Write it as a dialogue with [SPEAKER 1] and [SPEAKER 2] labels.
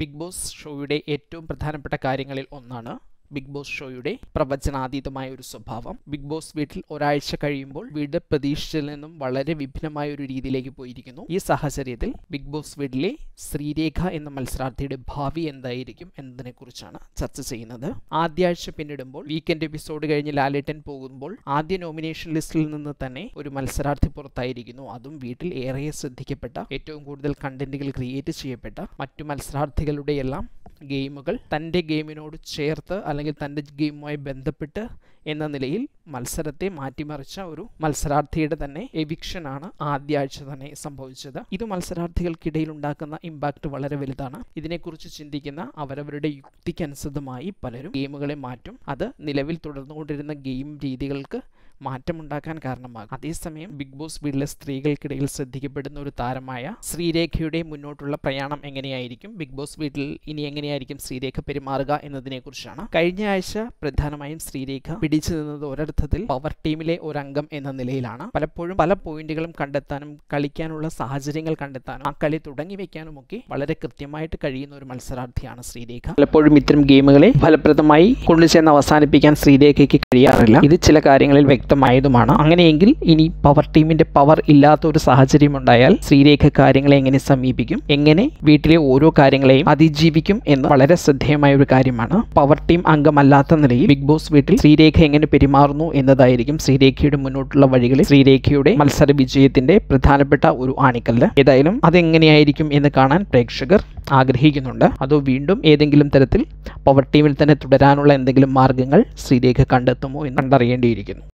[SPEAKER 1] big boss ഷോയുടെ ഏറ്റവും പ്രധാനപ്പെട്ട കാര്യങ്ങളിൽ ഒന്നാണ് ബിഗ് ബോസ് ഷോയുടെ പ്രവചനാതീതമായ ഒരു സ്വഭാവം ബിഗ് ബോസ് വീട്ടിൽ ഒരാഴ്ച കഴിയുമ്പോൾ വീട് പ്രതീക്ഷിച്ചതിൽ നിന്നും വളരെ വിഭിന്നമായ ഒരു രീതിയിലേക്ക് പോയിരിക്കുന്നു ഈ സാഹചര്യത്തിൽ ബിഗ് ബോസ് വീട്ടിലെ ശ്രീരേഖ എന്ന മത്സരാർത്ഥിയുടെ ഭാവി എന്തായിരിക്കും എന്നതിനെക്കുറിച്ചാണ് ചർച്ച ചെയ്യുന്നത് ആദ്യ ആഴ്ച പിന്നിടുമ്പോൾ വീക്കെൻഡ് എപ്പിസോഡ് കഴിഞ്ഞ് ലാലേട്ടൻ പോകുമ്പോൾ ആദ്യ നോമിനേഷൻ ലിസ്റ്റിൽ നിന്ന് തന്നെ ഒരു മത്സരാർത്ഥി പുറത്തായിരിക്കുന്നു അതും വീട്ടിൽ ഏറെ ശ്രദ്ധിക്കപ്പെട്ട ഏറ്റവും കൂടുതൽ കണ്ടന്റുകൾ ക്രിയേറ്റ് ചെയ്യപ്പെട്ട മറ്റു മത്സരാർത്ഥികളുടെ എല്ലാം ഗെയിമുകൾ തൻ്റെ ഗെയിമിനോട് ചേർത്ത് അല്ലെങ്കിൽ തൻ്റെ ഗെയിമുമായി ബന്ധപ്പെട്ട് എന്ന നിലയിൽ മത്സരത്തെ മാറ്റിമറിച്ച ഒരു മത്സരാർത്ഥിയുടെ തന്നെ എവിക്ഷനാണ് ആദ്യ ആഴ്ച തന്നെ സംഭവിച്ചത് ഇത് മത്സരാർത്ഥികൾക്കിടയിൽ ഉണ്ടാക്കുന്ന ഇമ്പാക്റ്റ് വളരെ വലുതാണ് ഇതിനെക്കുറിച്ച് ചിന്തിക്കുന്ന അവരവരുടെ യുക്തിക്കനുസൃതമായി പലരും ഗെയിമുകളെ മാറ്റും അത് നിലവിൽ തുടർന്നുകൊണ്ടിരുന്ന ഗെയിം രീതികൾക്ക് മാറ്റമുണ്ടാക്കാൻ കാരണമാകും അതേസമയം ബിഗ് ബോസ് വീട്ടിലെ സ്ത്രീകൾക്കിടയിൽ ശ്രദ്ധിക്കപ്പെടുന്ന ഒരു താരമായ ശ്രീരേഖയുടെ മുന്നോട്ടുള്ള പ്രയാണം എങ്ങനെയായിരിക്കും ബിഗ് ബോസ് വീട്ടിൽ ഇനി എങ്ങനെയായിരിക്കും ശ്രീരേഖ പെരുമാറുക എന്നതിനെക്കുറിച്ചാണ് കഴിഞ്ഞ ആഴ്ച പ്രധാനമായും ശ്രീരേഖ പിടിച്ചു നിന്നത് ഒരർത്ഥത്തിൽ പവർ ടീമിലെ ഒരംഗം എന്ന നിലയിലാണ് പലപ്പോഴും പല പോയിന്റുകളും കണ്ടെത്താനും കളിക്കാനുള്ള സാഹചര്യങ്ങൾ കണ്ടെത്താനും ആ കളി തുടങ്ങി വെക്കാനും ഒക്കെ വളരെ കൃത്യമായിട്ട് കഴിയുന്ന ഒരു മത്സരാർത്ഥിയാണ് ശ്രീരേഖ പലപ്പോഴും ഇത്തരം ഗെയിമുകളെ ഫലപ്രദമായി കൊണ്ടുചെന്ന് അവസാനിപ്പിക്കാൻ ശ്രീരേഖയ്ക്ക് കഴിയാറില്ല ഇത് ചില കാര്യങ്ങളിൽ വ്യക്തമായതുമാണ് അങ്ങനെയെങ്കിൽ ഇനി പവർ ടീമിന്റെ പവർ ഇല്ലാത്ത ഒരു സാഹചര്യം ഉണ്ടായാൽ ശ്രീരേഖ കാര്യങ്ങളെ എങ്ങനെ സമീപിക്കും എങ്ങനെ വീട്ടിലെ ഓരോ കാര്യങ്ങളെയും അതിജീവിക്കും എന്ന് വളരെ ശ്രദ്ധേയമായ ഒരു കാര്യമാണ് പവർ ടീം അംഗമല്ലാത്ത നിലയിൽ ബിഗ് ബോസ് വീട്ടിൽ ശ്രീരേഖ എങ്ങനെ പെരുമാറുന്നു എന്നതായിരിക്കും ശ്രീരേഖയുടെ മുന്നോട്ടുള്ള വഴികളിൽ ശ്രീരേഖയുടെ മത്സര വിജയത്തിന്റെ പ്രധാനപ്പെട്ട ഒരു ആണിക്കല്ല് ഏതായാലും അതെങ്ങനെയായിരിക്കും എന്ന് കാണാൻ പ്രേക്ഷകർ ആഗ്രഹിക്കുന്നുണ്ട് അതോ വീണ്ടും ഏതെങ്കിലും തരത്തിൽ പവർ ടീമിൽ തന്നെ തുടരാനുള്ള എന്തെങ്കിലും മാർഗങ്ങൾ ശ്രീരേഖ കണ്ടെത്തുമോ എന്ന് കണ്ടറിയേണ്ടിയിരിക്കുന്നു